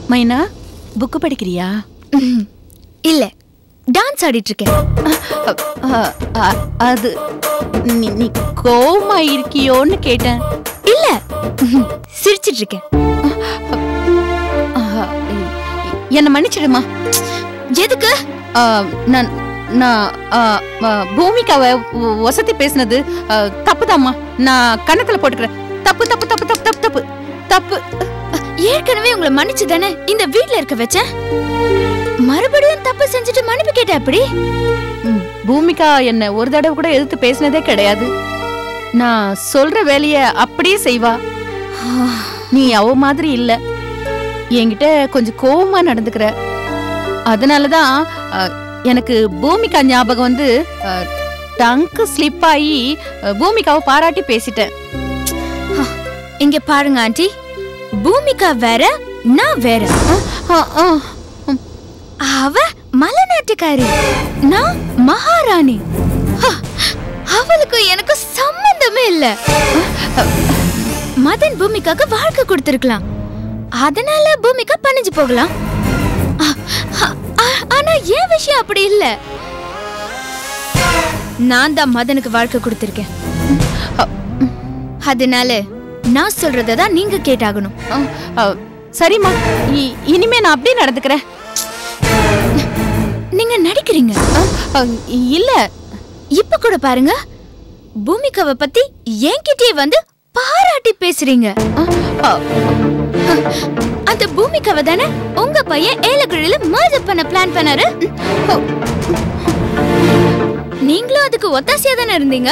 மைனா புக்கு படிக்கிறியா ம், இல்ல டான்ஸ் ஆடிட்டு இருக்கேன் அ, அ, அது நீ நீ கோவமா இருக்கியோன்னு கேட்டேன் இல்ல ம், சிரிச்சிட்டு இருக்கேன் அ, என்னை மன்னிச்சிடுமா எதுக்கு அ, நான் நான் அ, அ, பூமிகாவை ஒ- ஒசத்தி பேசினது அ, தப்புதாம்மா நான் கன்னத்துல போட்டுக்கிறேன் தப்பு தப்பு தப்பு தப்பு தப்பு தப்பு தப்பு ஏற்கனவே உங்களை மன்னிச்சு தானே இந்த வீட்ல இருக்க வச்சேன் மறுபடியும் தப்பு செஞ்சுட்டு மன்னிப்பு கேட்ட அப்படி ம், பூமிகா என்ன ஒரு தடவை கூட எதிர்த்து பேசினதே கிடையாது நான் சொல்ற வேலைய அப்படியே செய்வா நீ அவ மாதிரி இல்ல என்கிட்ட கொஞ்சம் கோவமா நடந்துக்கிற அதனாலதான் அ, எனக்கு பூமிகா ஞாபகம் வந்து டங்கு ஸ்லிப் ஆகி அ, பூமிகாவை பாராட்டி பேசிட்டேன் இங்க பாருங்க ஆண்டி பூமிகா வேற நான் வேற அ, அ, ம், அவ மலைநாட்டுக்காரி நான் மகாராணி ஹ, அவளுக்கு எனக்கு சம்பந்தமே இல்ல மதன் பூமிக்காக்கு வாழ்க்கை கொடுத்திருக்கலாம் அதனால பூமிகா பணிஞ்சு போகலாம் அ- அ- அ- ஆனா ஏன் விஷயம் அப்படி இல்ல நான் தான் மதனுக்கு வாழ்க்கை கொடுத்திருக்கேன் அ, அதனால நான் சொல்றதை தான் நீங்க கேட்டாகணும் அ, அ, சரிம்மா இ- இனிமே நான் அப்படியே நடந்துக்கிறேன் நீங்க நடிக்கிறீங்க அ, அ, இல்ல இப்ப கூட பாருங்க பூமிகாவை பத்தி என்கிட்டயே வந்து பாராட்டி பேசுறீங்க அ, அந்த பூமிகாவை தானே உங்க பையன் ஏலக்குழியில மர்டர் பண்ண பிளான் பண்ணாரு நீங்களும் அதுக்கு ஒத்தாசையா தானே இருந்தீங்க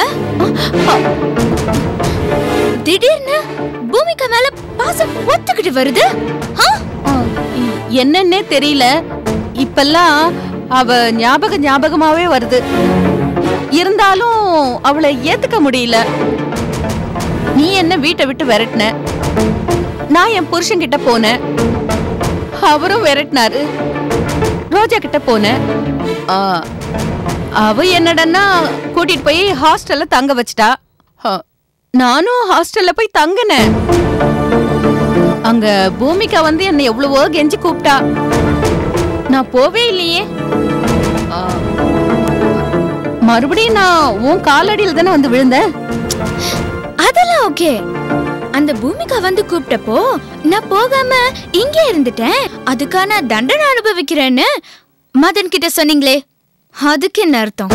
திடீர்னு பூமிகா மேல பாசம் ஒத்துக்கிட்டு வருது ஆ? ஆ, இ- என்னன்னே தெரியல இப்பெல்லாம் அவ ஞாபக ஞாபகமாவே வருது இருந்தாலும் அவளை ஏத்துக்க முடியல நீ என்ன வீட்டை விட்டு விரட்டின நான் என் புருஷன் கிட்ட போனேன் அவரும் விரட்டினாரு ரோஜா கிட்ட போனேன் ஆ, அவ என்னடன்னா கூட்டிட்டு போய் ஹாஸ்டல்ல தங்க வச்சிட்டா ஆ, நானும் ஹாஸ்டல்ல போய் தங்கினேன் அங்க பூமிகா வந்து என்னை எவ்வளவோ கெஞ்சி கூப்பிட்டா நான் போவே இல்லையே ஆ, மறுபடியும் நான் உன் காலடியில தானே வந்து விழுந்தேன் அதெல்லாம் ஓகே அந்த பூமிகா வந்து கூப்பிட்டப்போ நான் போகாம இங்கே இருந்துட்டேன் அதுக்கான தண்டனை அனுபவிக்கிறேன்னு மதன் கிட்ட சொன்னீங்களே அதுக்கு என்ன அர்த்தம்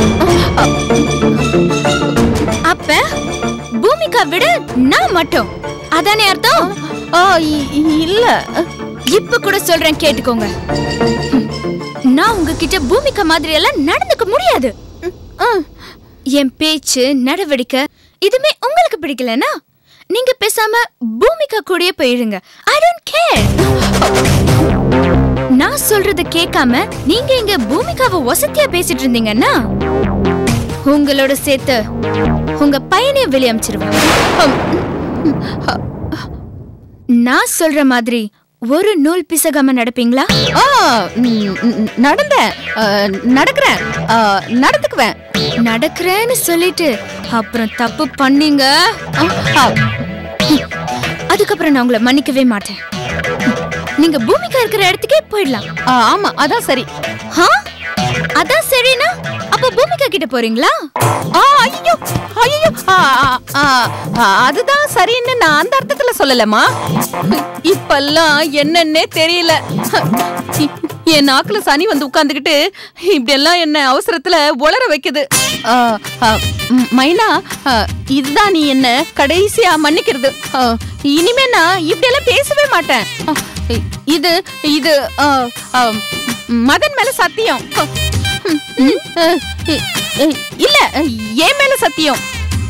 அப்ப பூமிகா விட நான் மட்டும் அதானே அர்த்தம் ஆ, இ- இ- இல்ல இப்ப கூட சொல்றேன் கேட்டுக்கோங்க ஹம், நான் உங்ககிட்ட பூமிகா மாதிரி எல்லாம் நடந்துக்க முடியாது ஆ, என் பேச்சு நடவடிக்கை இதுமே உங்களுக்கு பிடிக்கலனா நீங்க பேசாம பூமிகா கூடயே போயிடுங்க ஐ டோன்ட் கேர் நான் சொல்றத கேட்காம நீங்க இங்க பூமிகாவை வசதியா பேசிட்டு இருந்தீங்கன்னா உங்களோட சேர்த்து உங்க பையனையும் வெளிய அமிச்சிருவேன் நான் சொல்ற மாதிரி ஒரு நூல் பிசகாம நடப்பீங்களா ஆ, ம், ம், நடந்தேன் ஆ, நடக்கிறேன் ஆ, நடந்துக்குவேன் நடக்கிறேன்னு சொல்லிட்டு அப்புறம் தப்பு பண்ணீங்க ஆ, ஆ, அதுக்கப்புறம் நான் உங்களை மன்னிக்கவே மாட்டேன் நீங்க பூமிகா இருக்கிற இடத்துக்கே போயிடலாம் ஆ, ஆமா அதான் சரி ஆ? அதான் சரினா அப்ப பூமிகா கிட்ட போறீங்களா ஆ ஐயோ ஐயோ ஆ, ஆ, ஆ, ஆ, அதுதான் சரின்னு நான் அந்த அர்த்தத்துல சொல்லலமா இப்பெல்லாம் என்னன்னே தெரியல என் நாக்குல சனி வந்து உட்கார்ந்துகிட்டு இப்படி எல்லாம் என்ன அவசரத்துல உளர வைக்குது ஆ, ஆ, ம், மைனா ஆ, இதுதான் நீ என்ன கடைசியா மன்னிக்கிறது ஆ, இனிமே நான் இப்படி எல்லாம் பேசவே மாட்டேன் ஆ, இ- இது இது ஆ, ஆ, மதன் மேல சத்தியம் ம், ம், ஆ, இ- இ- இல்ல என் மேல சத்தியம்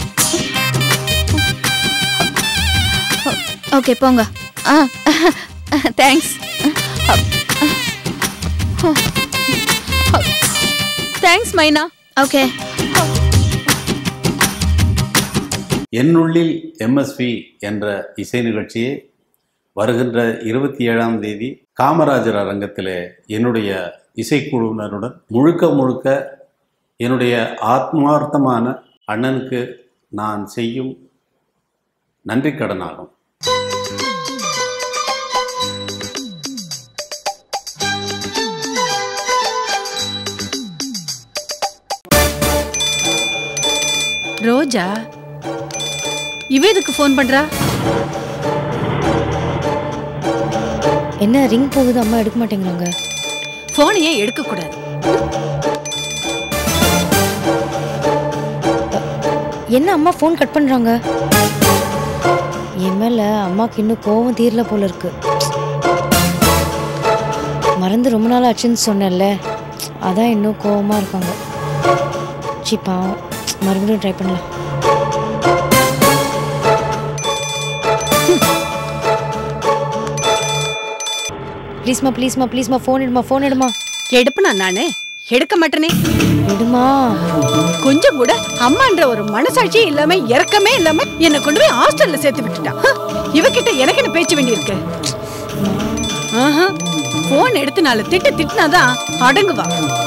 ஓகே போங்க தேங்க்ஸ் தேங்க்ஸ் மைனா ஓகே என்னுள்ளில் எம்எஸ்வி என்ற இசை நிகழ்ச்சியை வருகின்ற இருபத்தி ஏழாம் தேதி காமராஜர் அரங்கத்திலே என்னுடைய இசைக்குழுவினருடன் முழுக்க முழுக்க என்னுடைய ஆத்மார்த்தமான அண்ணனுக்கு நான் செய்யும் நன்றி கடனாகும் ரோஜா இவ எதுக்கு ஃபோன் பண்றா என்ன ரிங் போகுது அம்மா எடுக்க மாட்டேங்கிறாங்க போனை ஏன் எடுக்க கூடாது என்ன அம்மா ஃபோன் கட் பண்றாங்க என் மேல அம்மாக்கு இன்னும் கோவம் தீரல போல இருக்கு மறந்து ரொம்ப நாள் ஆச்சுன்னு சொன்னேன்ல அதான் இன்னும் கோவமா இருக்காங்க சி பாவம் மறுபடியும் ட்ரை பண்ணலாம் ப்ளீஸ்மா ப்ளீஸ்மா ப்ளீஸ்மா ஃபோன் எடுமா ஃபோன் எடுமா எடுப்பனா நானு எடுக்க மாட்டேனே எடுமா கொஞ்சம் கூட அம்மான்ற ஒரு மனசாட்சி இல்லாம இறக்கமே இல்லாம என்ன கொண்டு போய் ஹாஸ்டல்ல சேர்த்து விட்டுட்டான் ஹ, இவகிட்ட எனக்கு என்ன பேச்சு வேண்டியிருக்கு ஆஹா போன் எடுத்து நாலு திட்டு திட்டினாதான் அடங்குவா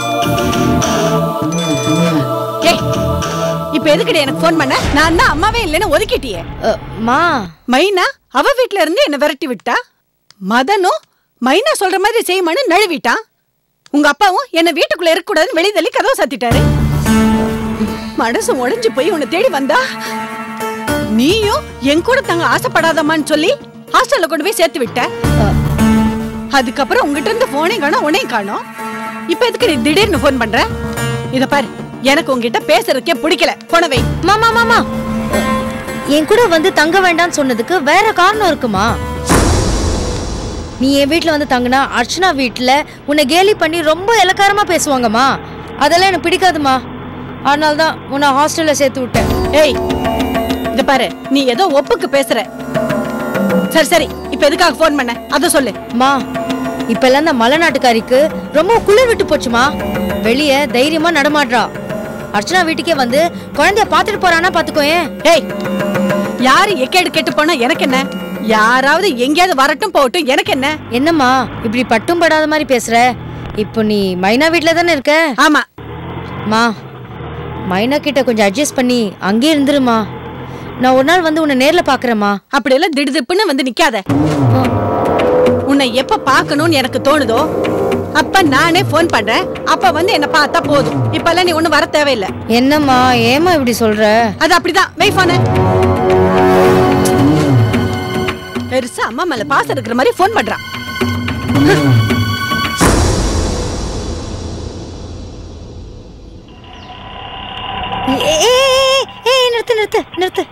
ஏய் இப்ப எதுக்குடி எனக்கு ஃபோன் பண்ண நான் தான் அம்மாவே இல்லைன்னு ஒதுக்கிட்டியே அ, மா மைனா அவ வீட்ல இருந்து என்ன விரட்டி விட்டா மதனும் மைனா சொல்ற மாதிரி செய்யுமான்னு நழுவிட்டான் உங்க அப்பாவும் என்ன வீட்டுக்குள்ள இருக்க கூடாதுன்னு வெளிய தள்ளி கதவை சாத்திட்டாரு மனசு உடைஞ்சு போய் உன்னை தேடி வந்தா நீயும் என் கூட தங்க ஆசைப்படாதம்மான்னு சொல்லி ஹாஸ்டல்ல கொண்டு போய் சேர்த்து விட்ட அதுக்கப்புறம் உங்ககிட்ட இருந்து போனையும் காணோம் உன்னையும் காணோம் இப்ப எதுக்கு நீ திடீர்னு ஃபோன் பண்ற இத பாரு எனக்கு உங்ககிட்ட பேசுறதுக்கே பிடிக்கல போனவை மாமா மாமா என் கூட வந்து தங்க வேண்டாம்னு சொன்னதுக்கு வேற காரணம் இருக்குமா நீ என் வீட்ல வந்து தங்கினா அர்ச்சனா வீட்ல உன்னை கேலி பண்ணி ரொம்ப இலக்காரமா பேசுவாங்கம்மா அதெல்லாம் எனக்கு பிடிக்காதுமா அதனால தான் உன்னை ஹாஸ்டல்ல சேர்த்து விட்டேன் ஏய் இத பாரு நீ ஏதோ ஒப்புக்கு பேசுற சரி சரி இப்ப எதுக்காக ஃபோன் பண்ண அத சொல்லு மா இப்பெல்லாம் இந்த மலை நாட்டுக்காரிக்கு ரொம்ப குளிர் விட்டு போச்சுமா வெளியே தைரியமா நடமாடுறா அர்ச்சனா வீட்டுக்கே வந்து குழந்தைய பார்த்துட்டு போறானா பாத்துக்கோயேன் ஏய் யாரு எக்கேடு கெட்டு போனா எனக்கு என்ன யாராவது எங்கேயாவது வரட்டும் போகட்டும் எனக்கு என்ன என்னம்மா இப்படி பட்டும் படாத மாதிரி பேசுற இப்போ நீ மைனா வீட்ல தானே இருக்க ஆமா மா மைனா கிட்ட கொஞ்சம் அட்ஜஸ்ட் பண்ணி அங்கேயே இருந்துருமா நான் ஒரு நாள் வந்து உன்னை நேர்ல பாக்குறேம்மா அப்படி எல்லாம் திடுதிப்புன்னு வந்து நிக்காத உன்னை எப்ப பார்க்கணும்னு எனக்கு தோணுதோ அப்ப நானே ஃபோன் பண்றேன் அப்ப வந்து என்ன பார்த்தா போதும் இப்பெல்லாம் நீ ஒண்ணு வர தேவையில்லை என்னம்மா ஏமா இப்படி சொல்ற அது அப்படிதான் வை போன பெருசா அம்மா மேல பாசம் இருக்கிற மாதிரி ஃபோன் பண்றான் ஏ- ஏ- ஏ- ஏ- ஏ, நிறுத்து நிறுத்து நிறுத்து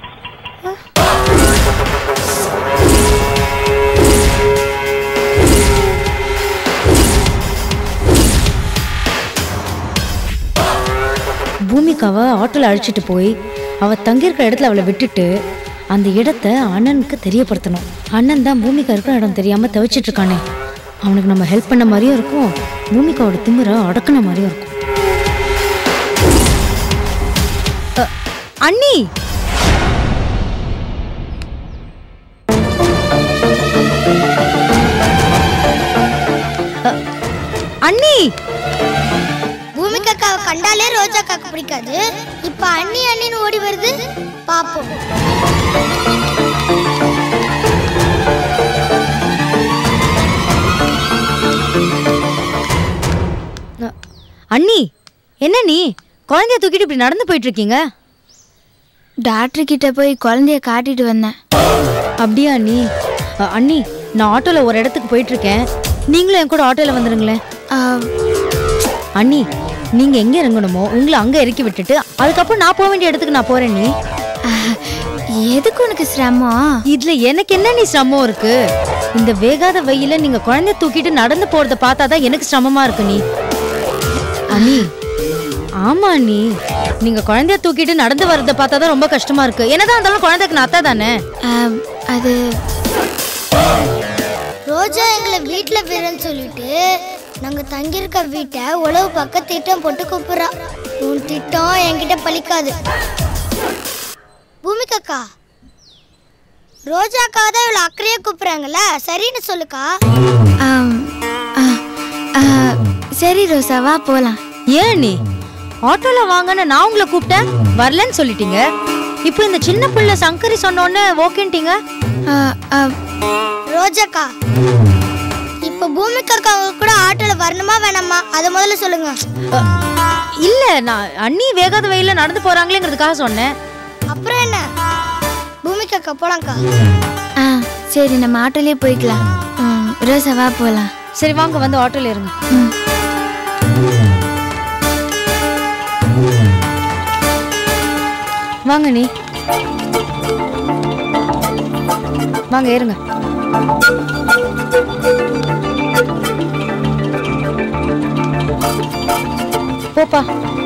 பூமிகாவை ஆட்டோல அழைச்சிட்டு போய் அவ தங்கியிருக்கிற இடத்துல அவளை விட்டுட்டு அந்த இடத்த அண்ணனுக்கு தெரியப்படுத்தணும் அண்ணன் தான் பூமிகா இருக்கிற இடம் தெரியாம தவிச்சிட்டு இருக்கானே அவனுக்கு நம்ம ஹெல்ப் பண்ண மாதிரியும் இருக்கும் பூமிகாவோட திமிரை அடக்குன மாதிரியும் இருக்கும் அ, அண்ணி அ, அண்ணி பூமிகாக்காவை கண்டாலே ரோஜாக்காக்கு பிடிக்காது இப்ப அண்ணி அண்ணின்னு ஓடி வருது பாப்போம் அ, அண்ணி என்ன நீ குழந்தைய தூக்கிட்டு இப்படி நடந்து போயிட்டு இருக்கீங்க டாக்டர் கிட்ட போய் குழந்தைய காட்டிட்டு வந்தேன் அப்படியா அண்ணி அ, அண்ணி நான் ஆட்டோல ஒரு இடத்துக்கு போயிட்டு இருக்கேன் நீங்களும் என் கூட ஆட்டோல வந்துருங்களேன் ஆ, அண்ணி நீங்க எங்க இறங்கணுமோ உங்களை அங்க இறக்கி விட்டுட்டு அதுக்கப்புறம் நான் போக வேண்டிய இடத்துக்கு நான் போறேன் நீ ஆ, எதுக்கு உனக்கு சிரமம் இதுல எனக்கு என்ன நீ சிரமம் இருக்கு இந்த வேகாத வெயில நீங்க குழந்தைய தூக்கிட்டு நடந்து போறத பார்த்தாதான் எனக்கு சிரமமா இருக்கு நீ அண்ணி ஆமா அண்ணி நீங்க குழந்தைய தூக்கிட்டு நடந்து வர்றத பார்த்தாதான் ரொம்ப கஷ்டமா இருக்கு என்னதான் இருந்தாலும் குழந்தைக்கு நான் அத்தா தானே ஆ, அது ரோஜா எங்களை வீட்ல விடுறேன்னு சொல்லிட்டு நாங்க தங்கியிருக்க வீட்டை உழவு பக்கம் திட்டம் போட்டு கூப்பிடுறா உன் திட்டம் என்கிட்ட பலிக்காது பூமிகாக்கா ரோஜாக்கா தான் இவ்வளோ அக்கறையா கூப்பிடுறாங்கல்ல சரின்னு சொல்லுக்கா ஆம், ஆ, ஆ, சரி ரோசா வா போலாம் ஏன் நீ ஆட்டோல வாங்கன்னு நான் உங்களை கூப்பிட்டேன் வரலன்னு சொல்லிட்டீங்க இப்போ இந்த சின்ன புள்ள சங்கரி சொன்னோன்னே ஓகேன்ட்டீங்க ஆ, ஆ, ரோஜாக்கா இப்போ பூமிகாக்கா அவங்க கூட ஆட்டோல வரணுமா வேணாமா அதை முதல்ல சொல்லுங்க அ, இல்ல நான் அண்ணி வேகாத வெயில நடந்து போறாங்களேங்கிறதுக்காக சொன்னேன் அப்புறம் என்ன பூமிக்காக்கா போலாம்க்கா ஆ சரி நம்ம ஆட்டோலயே போய்க்கலாம் ம், ரோசா வா போலாம் சரி வாங்க வந்து ஆட்டோல இருங்க ம். வாங்க நீ வாங்க ஏறுங்க போப்பா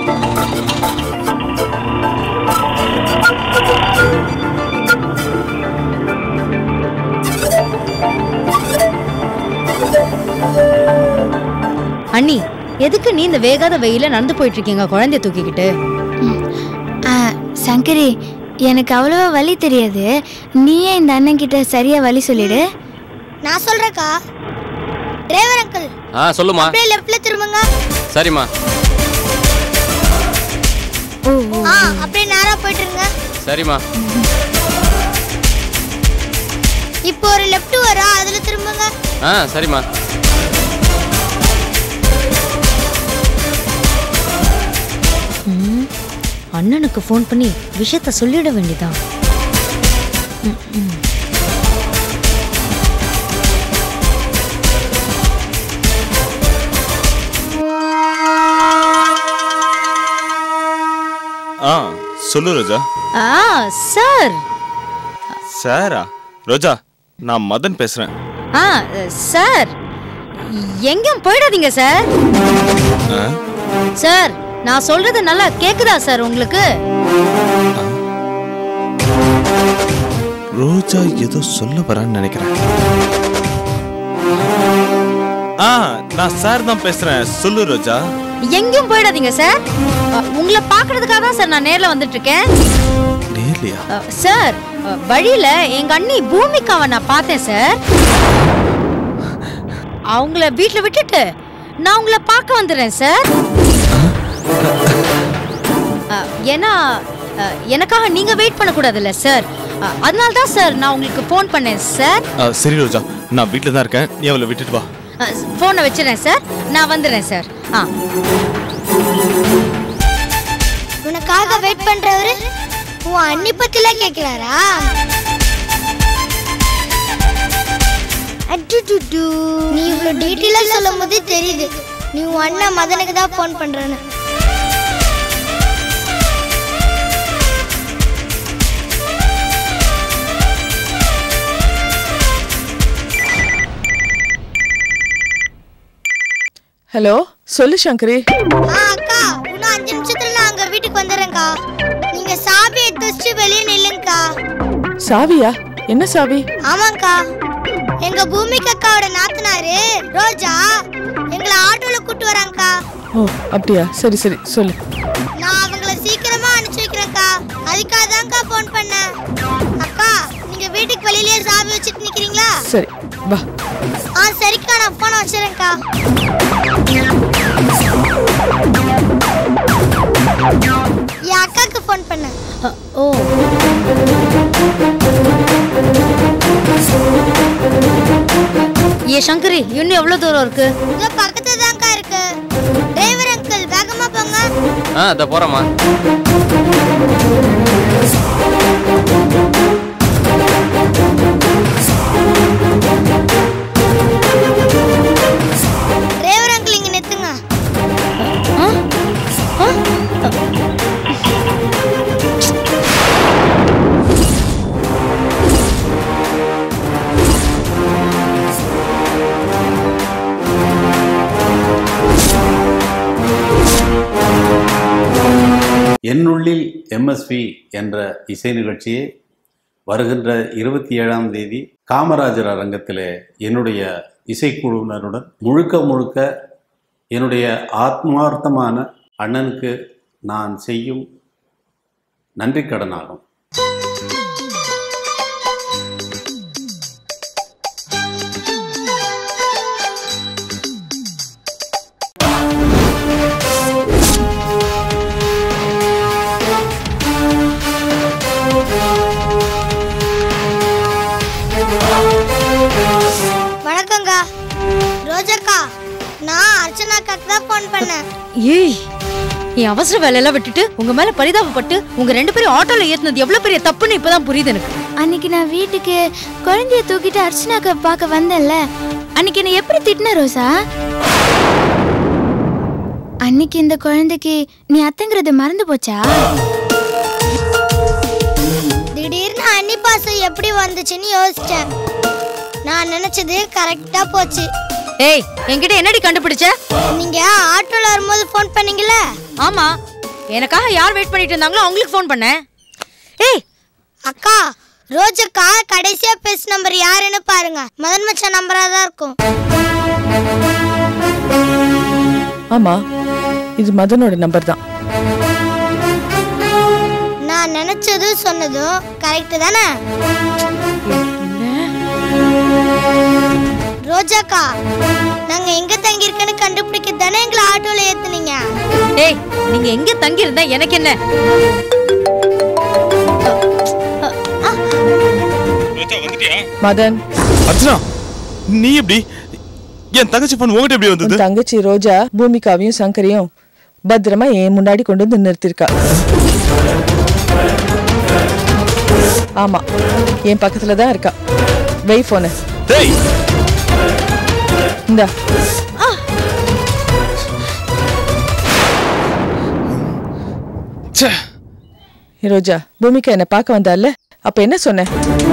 அண்ணி எதுக்கு நீ இந்த வேகாத வெயில நடந்து போயிட்டு இருக்கீங்க குழந்தைய தூக்கிக்கிட்டு ஆ, சங்கரி எனக்கு அவ்வளவா வழி தெரியாது நீயே இந்த அண்ணன் கிட்ட சரியா வழி சொல்லிடு நான் சொல்றேக்கா டிரைவர் அங்கிள் ஆ சொல்லுமா அப்படியே லெஃப்ட்ல திரும்புங்க சரிம்மா ஓ ஆ அப்படியே நேரா போயிட்டு இருங்க சரிம்மா இப்போ ஒரு லெஃப்ட் வரும் அதுல திரும்புங்க ஆ சரிம்மா ம், அண்ணனுக்கு ஃபோன் பண்ணி விஷயத்த சொல்லிட வேண்டியதான் ஆ சொல்லு ரோஜா ஆ சார் சாரா ரோஜா நான் மதன் பேசுறேன் ஆ சார் எங்கேயும் போயிடாதீங்க சார் ஆ? சார் நான் சொல்றது நல்லா கேக்குதா சார் உங்களுக்கு ரோஜா ஏதோ சொல்ல வரான்னு நினைக்கிறேன் ஆ நான் சார் தான் பேசுறேன் சொல்லு ரோஜா எங்கேயும் போயிடாதீங்க சார் அ, உங்களை பார்க்கறதுக்காக தான் சார் நான் நேர்ல வந்துட்டு இருக்கேன் நேர்லையா அ, சார் அ, வழியில எங்க அண்ணி பூமிகாவை நான் பார்த்தேன் சார் அவங்கள வீட்ல விட்டுட்டு நான் உங்களை பார்க்க வந்துடுறேன் சார் அ, ஏன்னா அ, எனக்காக நீங்க வெயிட் பண்ணக்கூடாதுல்ல சார் அ, அதனால தான் சார் நான் உங்களுக்கு ஃபோன் பண்ணேன் சார் ஆ, சரி ரோஜா நான் வீட்டில் தான் இருக்கேன் நீ அவளை விட்டுட்டு வா ஃபோனை வச்சிடுறேன் சார் நான் வந்துடுறேன் சார் ஆ உனக்காக வெயிட் பண்றவரு உன் அண்ணி பத்திலாம் கேக்குறாரா அட்டுட்டுட்டு. நீ இவ்வளவு டீட்டெயிலா சொல்லும் போதே தெரியுது நீ உன் அண்ணன் மதனுக்கு தான் ஃபோன் பண்றேன்னு ஹலோ சொல்லு சங்கரி ஆ அக்கா இன்னும் அஞ்சு நிமிஷத்துல நான் அங்க வீட்டுக்கு வந்துடுறேன்க்கா நீங்க சாவி எடுத்து வச்சுட்டு வெளியே நில்லுங்கக்கா சாவியா என்ன சாவி ஆமாங்கக்கா எங்க பூமிக்கு அக்காவோட நாத்தனாரு ரோஜா எங்களை ஆட்டோல கூட்டு வராங்கக்கா ஓ அப்படியா சரி சரி சொல்லு நான் அவங்கள சீக்கிரமா அனுப்பிச்சு வைக்கிறேன்க்கா அதுக்காக தான்க்கா ஃபோன் பண்ணேன் அக்கா நீங்க வீட்டுக்கு வெளியிலேயே சாவி வச்சுட்டு நிக்கிறீங்களா சரி வா ஆ சரிக்கா நான் போன வச்சிடறேன்க்கா என் அக்காக்கு ஃபோன் பண்ணேன் அ, ஓ ஏ சங்கரி இன்னும் எவ்வளவு தூரம் இருக்கு இங்க பக்கத்துல தான்க்கா இருக்கு டிரைவர் அங்கிள் வேகமா போங்க ஆ இதை போகிறேம்மா டிரைவர் அங்கிள் இங்க நிறுத்துங்க என்னுள்ளில் எம்எஸ்வி என்ற இசை நிகழ்ச்சியை வருகின்ற இருபத்தி ஏழாம் தேதி காமராஜர் அரங்கத்திலே என்னுடைய இசைக்குழுவினருடன் முழுக்க முழுக்க என்னுடைய ஆத்மார்த்தமான அண்ணனுக்கு நான் செய்யும் நன்றி கடனாகும் வணக்கங்க ரோஜாக்கா நான் அர்ச்சனாக்காக்கு தான் ஃபோன் பண்ணேன் ஏய் என் அவசர வேலையெல்லாம் விட்டுட்டு உங்க மேல பரிதாபப்பட்டு உங்க ரெண்டு பேரும் ஆட்டோல ஏத்துனது எவ்வளவு பெரிய தப்புன்னு இப்பதான் புரியுது எனக்கு அன்னைக்கு நான் வீட்டுக்கு குழந்தைய தூக்கிட்டு அர்ச்சனாக்க பார்க்க வந்தேன்ல அன்னைக்கு என்ன எப்படி திட்டின ரோசா அன்னைக்கு இந்த குழந்தைக்கு நீ அத்தைங்கிறது மறந்து போச்சா திடீர்னு அன்னி பாசம் எப்படி வந்துச்சுன்னு யோசிச்சேன் நான் நினைச்சது கரெக்டா போச்சு ஏய் என்கிட்ட என்னடி கண்டுபிடிச்ச நீங்க ஆட்டோல வரும்போது ஃபோன் பண்ணீங்கல்ல ஆமா எனக்காக யார் வெயிட் பண்ணிட்டு இருந்தாங்களோ அவங்களுக்கு ஃபோன் பண்ணேன் ஏய் அக்கா ரோஜக்கா கடைசியா பேச நம்பர் யாருன்னு பாருங்க மதன் மச்சான் நம்பரா தான் இருக்கும் ஆமா இது மதனோட நம்பர் தான் நான் நினைச்சதும் சொன்னதும் கரெக்ட் தானே ரோஜாக்கா நாங்க எங்க தங்கி இருக்கேன்னு கண்டுபிடிக்க தானே எங்களை ஆட்டோல ஏத்துனீங்க ஏய் நீங்க எங்க தங்கி இருந்தா எனக்கு என்ன மதன் அர்ச்சனா நீ எப்படி என் தங்கச்சி ஃபோன் உங்ககிட்ட எப்படி வந்தது உன் தங்கச்சி ரோஜா பூமிகாவையும் சங்கரையும் பத்திரமா என் முன்னாடி கொண்டு வந்து நிறுத்திருக்கா ஆமா என் பக்கத்துல தான் இருக்கா வெய் போன டேய் இந்தா ச்சே ஏ ரோஜா பூமிகா என்னை பார்க்க வந்தால அப்ப என்ன சொன்ன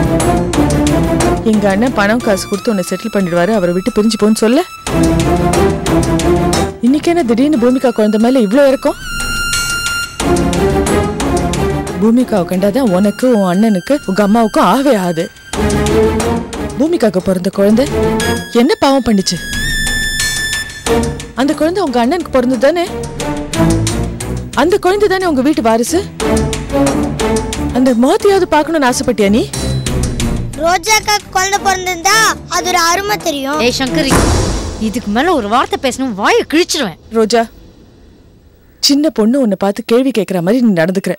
எங்க அண்ணன் பணம் காசு கொடுத்து உன்னை செட்டில் பண்ணிடுவாரு அவரை விட்டு பிரிஞ்சு போன்னு சொல்ல இன்னைக்கு என்ன திடீர்னு பூமிகா குழந்தை மேல இவ்ளோ இருக்கும் பூமிகாவை கண்டாதான் உனக்கு உன் அண்ணனுக்கு உங்க அம்மாவுக்கும் ஆவே ஆகுது பூமிகாக்கு பிறந்த குழந்தை என்ன பாவம் பண்ணுச்சு அந்த குழந்தை உங்க அண்ணனுக்கு பிறந்தது தானே அந்த குழந்தை தானே உங்க வீட்டு வாரிசு அந்த மோத்தையாவது பார்க்கணும்னு ஆசைப்பட்டியா நீ ரோஜாக்கா குழந்தை பிறந்திருந்தா அது ஒரு அருமை தெரியும் ஏய் சங்கரி இதுக்கு மேல ஒரு வார்த்தை பேசணும் வாயை கிழிச்சிருவேன் ரோஜா சின்ன பொண்ணு உன்னை பார்த்து கேள்வி கேட்குற மாதிரி நீ நடந்துக்கிற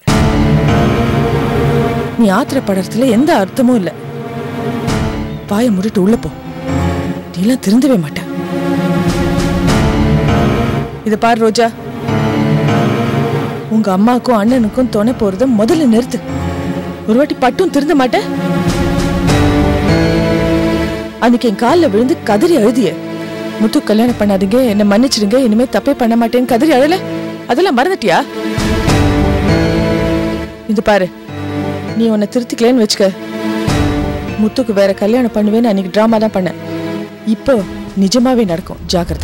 நீ ஆத்திரப்படுறதுல எந்த அர்த்தமும் இல்லை வாயை முறிட்டு உள்ள போ நீலாம் திருந்தவே மாட்ட இத பாரு ரோஜா உங்க அம்மாக்கும் அண்ணனுக்கும் துணை போறத முதல்ல நிறுத்து ஒரு வாட்டி பட்டும் திருந்த மாட்டேன் அன்னைக்கு என் காலில் விழுந்து கதறி அழுதிய முத்து கல்யாணம் பண்ணாதீங்க என்ன மன்னிச்சிடுங்க இனிமே தப்பே பண்ண மாட்டேன்னு கதறி அழல அதெல்லாம் மறந்துட்டியா இது பாரு நீ உன்னை திருத்திக்கலன்னு வச்சுக்க முத்துக்கு வேற கல்யாணம் பண்ணுவேன்னு அன்னைக்கு டிராமா தான் பண்ண இப்போ நிஜமாவே நடக்கும் ஜாக்கிரதை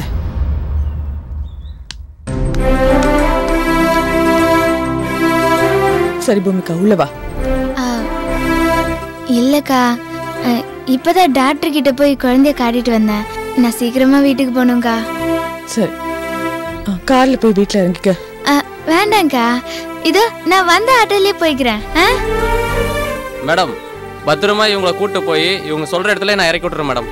சரி பூமிகா உள்ள வா ஆ, இல்லக்கா அ, இப்பதான் டாக்டர் கிட்ட போய் குழந்தைய காட்டிட்டு வந்தேன் நான் சீக்கிரமா வீட்டுக்கு போகணும்க்கா சரி ஆ, கார்ல போய் வீட்ல இறங்கிக்க அ, வேண்டாம்க்கா இதோ நான் வந்த ஆட்டோலயே போய்க்கிறேன் ஆ? மேடம் பத்திரமா இவங்களை கூட்டு போய் இவங்க சொல்ற இடத்துல நான் இறக்கி விட்டுறேன் மேடம்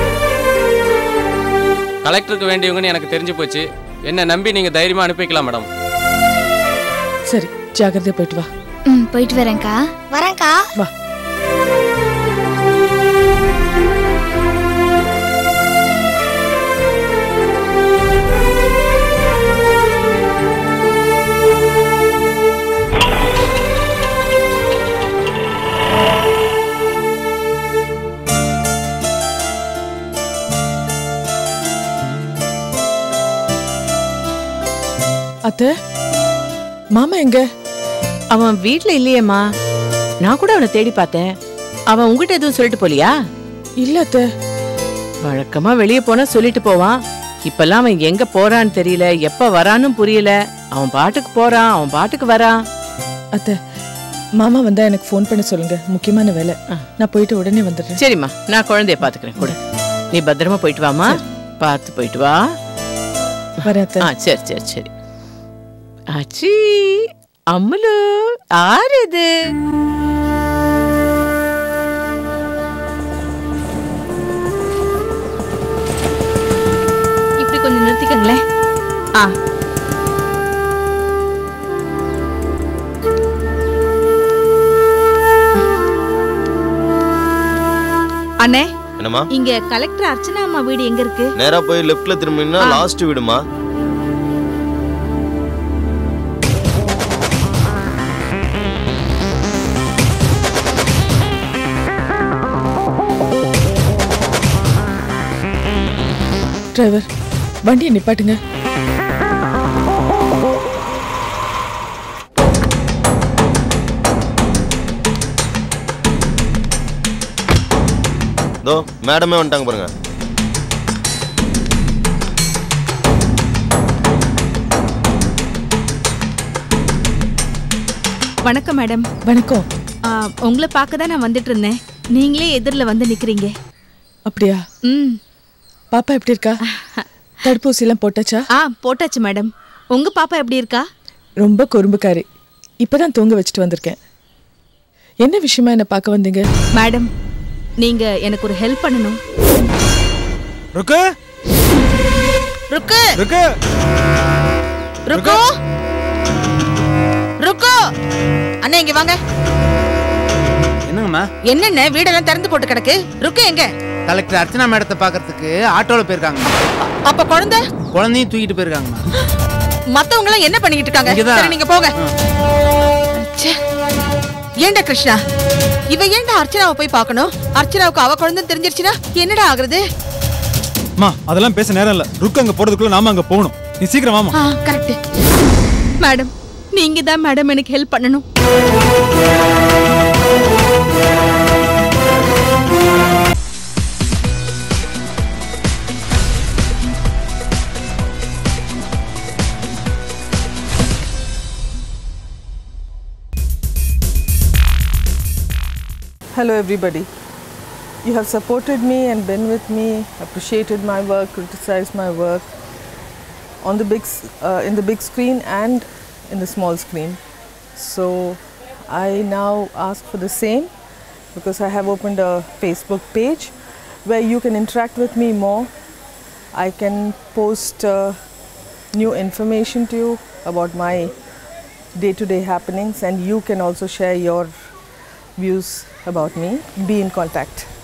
கலெக்டருக்கு வேண்டியவங்கன்னு எனக்கு தெரிஞ்சு போச்சு என்ன நம்பி நீங்க தைரியமா அனுப்பி வைக்கலாம் மேடம் சரி ஜாக்கிரதையா போயிட்டு வா ம் போயிட்டு வரேன்க்கா வரேன்க்கா வா அத்தை மாமா எங்க அவன் வீட்ல இல்லையேம்மா நான் கூட அவனை தேடி பார்த்தேன் அவன் உங்ககிட்ட எதுவும் சொல்லிட்டு போலியா இல்ல அத்தை வழக்கமா வெளியே போனா சொல்லிட்டு போவான் இப்பெல்லாம் அவன் எங்க போறான்னு தெரியல எப்ப வரான்னு புரியல அவன் பாட்டுக்கு போறான் அவன் பாட்டுக்கு வரான் அத்தை மாமா வந்தா எனக்கு ஃபோன் பண்ணி சொல்லுங்க முக்கியமான வேலை நான் போயிட்டு உடனே வந்துடுறேன் சரிம்மா நான் குழந்தைய பாத்துக்கிறேன் கூட நீ பத்திரமா போயிட்டு வாமா பார்த்து போயிட்டு வா வரேன் அத்தை ஆ சரி சரி சரி ஆச்சி அம்மலு ஆறு இது இப்படி கொஞ்சம் நிறுத்திக்கங்களேன் ஆ அண்ணே என்னம்மா இங்க கலெக்டர் அர்ச்சனா அம்மா வீடு எங்க இருக்கு நேரா போய் லெஃப்ட்ல திரும்பினா லாஸ்ட் வீடுமா டிரைவர் வண்டியை நிப்பாட்டுங்க தோ மேடமே வந்துட்டாங்க பாருங்க வணக்கம் மேடம் வணக்கம் ஆ, உங்களை பார்க்க தான் நான் வந்துட்டு இருந்தேன் நீங்களே எதிரில் வந்து நிக்கிறீங்க அப்படியா ம் பாப்பா எப்படி இருக்கா தடுப்பூசி எல்லாம் போட்டாச்சா ஆ போட்டாச்சு மேடம் உங்க பாப்பா எப்படி இருக்கா ரொம்ப குறும்புக்காரி இப்பதான் தூங்க வச்சுட்டு வந்திருக்கேன் என்ன விஷயமா என்ன பார்க்க வந்தீங்க மேடம் நீங்க எனக்கு ஒரு ஹெல்ப் பண்ணணும் ருக்கு ருக்கு ருக்கு ருக்கு ருக்கு அண்ணா இங்க வாங்க என்னங்கம்மா என்னென்ன வீடெல்லாம் திறந்து போட்டு கிடக்கு ருக்கு எங்க கலெக்டர் அர்ச்சனா மேடத்தை பார்க்கறதுக்கு ஆட்டோவில் போயிருக்காங்க அப்ப குழந்தை குழந்தையும் தூக்கிட்டு போயிருக்காங்கம்மா மத்தவங்க எல்லாம் என்ன பண்ணிக்கிட்டு இருக்காங்க இங்கதான். சரி நீங்க போங்க ச்சே. ஏன்டா கிருஷ்ணா இவ ஏன்டா அர்ச்சனாவை போய் பார்க்கணும் அர்ச்சனாவுக்கு அவ குழந்தை தெரிஞ்சிருச்சுன்னா என்னடா ஆகுறது அம்மா அதெல்லாம் பேச நேரம் இல்ல ருக்கு அங்க போறதுக்குள்ள நாம அங்க போகணும் நீ சீக்கிரம் வாமா ஆ கரெக்ட் மேடம் நீங்க தான் மேடம் எனக்கு ஹெல்ப் பண்ணணும் Hello, everybody. You have supported me and been with me, appreciated my work, criticized my work on the big, s- uh, in the big screen and in the small screen. So I now ask for the same because I have opened a Facebook page where you can interact with me more. I can post uh, new information to you about my day to day happenings, and you can also share your views about me. Be in contact.